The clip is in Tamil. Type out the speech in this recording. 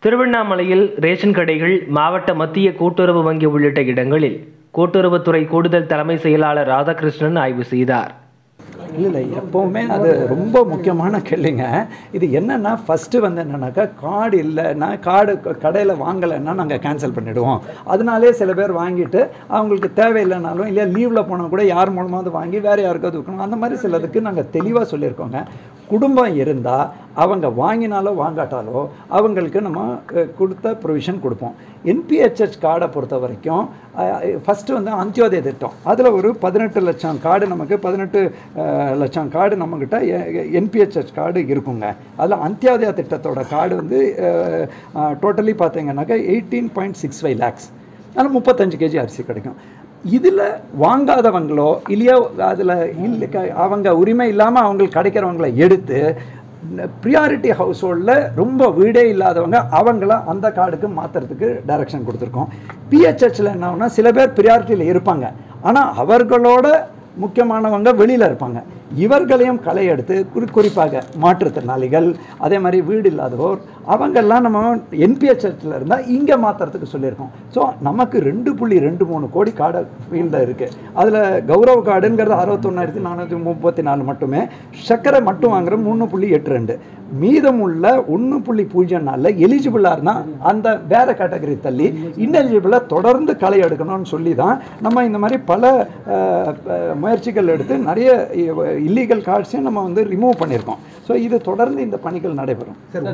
திருவண்ணாமலையில் ரேஷன் கடைகள் மாவட்ட மத்திய கூட்டுறவு வங்கி உள்ளிட்ட இடங்களில் கூட்டுறவுத்துறை கூடுதல் தலைமை செயலாளர் ராதாகிருஷ்ணன் ஆய்வு செய்தார் இல்லை இல்லை எப்போவுமே அது ரொம்ப முக்கியமான கேள்விங்க இது என்னென்னா ஃபஸ்ட்டு வந்து என்னென்னாக்கா கார்டு இல்லைன்னா கார்டு கடையில் வாங்கலைன்னா நாங்கள் கேன்சல் பண்ணிவிடுவோம் அதனாலே சில பேர் வாங்கிட்டு அவங்களுக்கு தேவையில்லைனாலும் இல்லையா லீவில் போனால் கூட யார் மூலமாவது வாங்கி வேறு யாருக்காவது விற்கணும் அந்த மாதிரி சிலதுக்கு நாங்கள் தெளிவாக சொல்லியிருக்கோங்க குடும்பம் இருந்தால் அவங்க வாங்கினாலோ வாங்காட்டாலோ அவங்களுக்கு நம்ம அஹ், கொடுத்த ப்ரொவிஷன் கொடுப்போம் என்பிஹெச்ஹெச் கார்டை பொறுத்த வரைக்கும் ஃபஸ்ட்டு வந்து அந்தியோதய திட்டம் அதில் ஒரு பதினெட்டு லட்சம் கார்டு நமக்கு பதினெட்டு அஹ், லட்சம் கார்டு நம்மக்கிட்ட என்பிஹெச்ஹெச் கார்டு இருக்குங்க அதில் அந்தியோதயா திட்டத்தோட கார்டு வந்து டோட்டலி பார்த்தீங்கன்னாக்கா eighteen point six five lakhs அதில் முப்பத்தஞ்சு கேஜி அரிசி கிடைக்கும் இதில் வாங்காதவங்களோ இல்லையோ அதில் இல்லை க- அவங்க உரிமை இல்லாமல் அவங்களுக்கு கிடைக்கிறவங்கள எடுத்து ப்ரியாரிட்டி ஹவுஸ் ஹோல்டில் ரொம்ப வீடே இல்லாதவங்க அவங்கள அந்த கார்டுக்கு மாற்றுறதுக்கு டைரக்ஷன் கொடுத்துருக்கோம் பிஹெச்ஹெச்சில் என்ன ஆகும்னா சில பேர் ப்ரியாரிட்டியில் இருப்பாங்க ஆனால் அவர்களோட முக்கியமானவங்க வெளியில் இருப்பாங்க இவர்களையும் களை எடுத்து குறி குறிப்பாக மாற்றுத்திறனாளிகள் அதே மாதிரி வீடு இல்லாதவோர் அவங்கெல்லாம் நம்ம என்பிஹெச்எஸ்ல இருந்தால் இங்கே மாற்றுறதுக்கு சொல்லியிருக்கோம் ஸோ நமக்கு ரெண்டு புள்ளி ரெண்டு மூணு கோடி கார்டு ஃபீல்டில் இருக்குது அதில் கௌரவ கார்டுங்கிறது அறுபத்தொன்னாயிரத்தி நானூற்றி முப்பத்தி நாலு மட்டுமே சர்க்கரை மட்டும் வாங்குற மூணு புள்ளி எட்டு ரெண்டு மீதமுள்ள ஒன்று புள்ளி பூஜ்ஜியம் நாலில் எலிஜிபிளாக இருந்தால் அந்த வேற கேட்டகரி தள்ளி இன்எலிஜிபிளாக தொடர்ந்து களை எடுக்கணும்னு சொல்லி தான் நம்ம இந்த மாதிரி பல அஹ், அஹ், முயற்சிகள் எடுத்து நிறைய இல்லீகல் கார்ட்ஸையும் நம்ம வந்து ரிமூவ் பண்ணியிருக்கோம் ஸோ இது தொடர்ந்து இந்த பணிகள் நடைபெறும் சார்